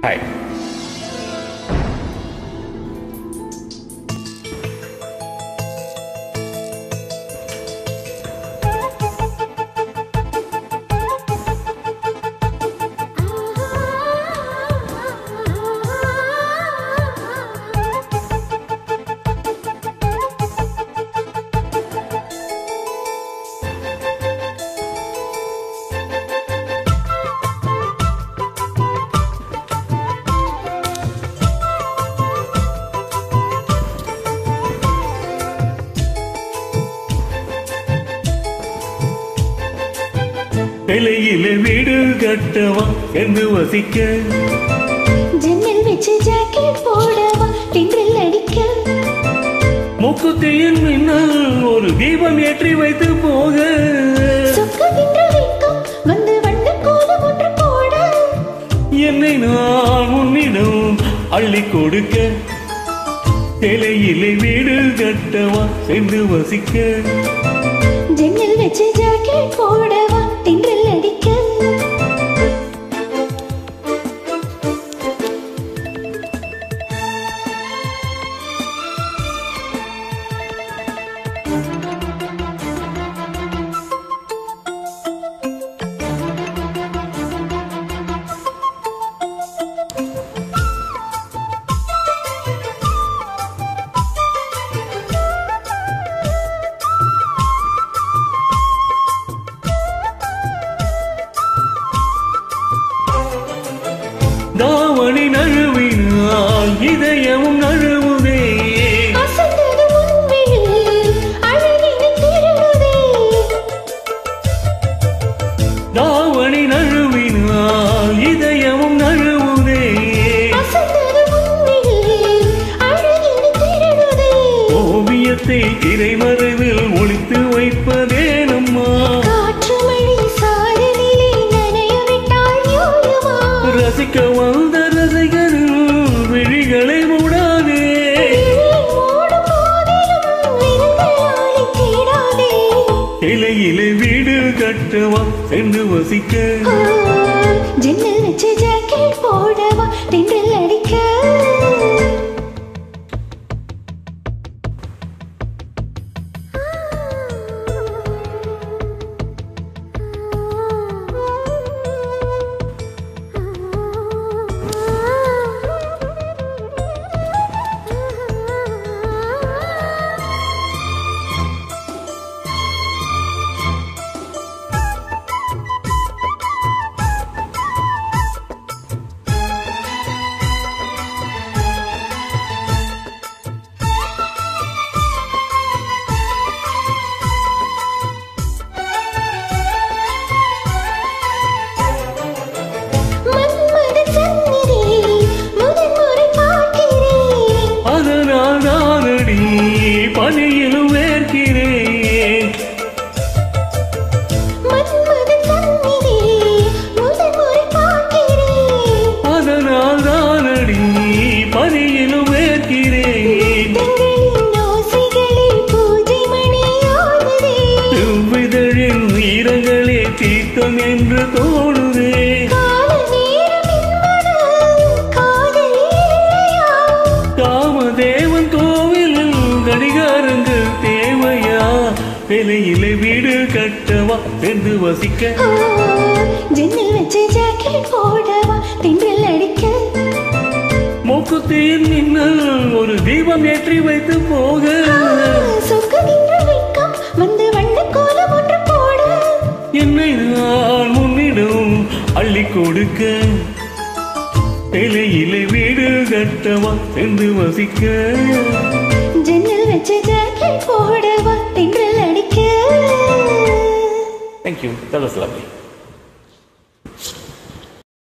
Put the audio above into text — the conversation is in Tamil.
ஹாய் இலையில வீடு கட்டவா என்று வசிக்க ஜன்னல் வச்சு ஜாக்கெட் போடவா தென்றல் அடிக்க முக்குத்தியின் மின்னல் ஒரு தீபம் ஏற்றி வைத்து போக சொக்குகின்ற வெட்கம் வந்து வண்ண கோலம் ஒன்று போட என்னை நான் உன்னிடம் அள்ளி கொடுக்க இலையிலே வீடு கட்டவா சென்று வசிக்க ஜன்னல் வச்சு ஜாக்கெட் போடவா தென்றல் அடிக்க தாவணி நழுவினால் இதயமும் நழுவுதே அசந்தது உன்மையில் அழகினை திருடுதே தாவணி நழுவினால் இதயமும் நழுவுதே அசந்தது உன்மையில் அழகினை திருடுதே ஓவியத்தை திரைமறைவில் ஒளித்து வைப்பதே நம்மா காற்று மழை சாரலிலே நனைய விட்டால் நியாயமா ரசிக்க வந்த ரசிகரின் விழிகளை மூடாதே விழியை மூடும் போதிலும் விருந்தாளி தேடாதே இலையிலே வீடு கட்டவா சென்று வசிக்க ஆ, ஜன்னல் வச்சு ஜாக்கெட் போடவா தென்றல் அடிக்க மன்மத சந்நிதி முதன்முறை பார்க்கிறேன் அதனால் நானடி பனியிலும் வேர்க்கிறேன் மன்மத சந்நிதி முதன்முறை பார்க்கிறேன் அதனால் நானடி பனியிலும் வேர்க்கிறேன் தங்களின் ஓசைகளில் பூஜை மணியானதே செவ்விதழின் ஈரங்களே தீர்த்தம் என்று தோணுதே கால நேரம் என்பது காதல் இல்லையா காமதேவன் கோவிலில் கடிகாரங்கள் தேவையா விலையிலே வீடு கட்டவா சென்று வசிக்க ஆ, ஜன்னல் வச்சு ஜாக்கெட் போடவா தென்றல் அடிக்க மூக்குத்தியின் மின்னல் ஒரு தீபம் ஏற்றி வைத்து போக சொக்குகின்ற வெட்கம் வந்து வண்ண கோலம் ஒன்று போட என்னை நான் உன்னிடம் அள்ளி கொடுக்க இலையிலே வீடு கட்டவா சென்று வசிக்க ஜன்னல் வச்சு ஜாக்கெட் போடவா தென்றல் அடிக்க தேங்க்யூ தட் வாஸ் லவ்லி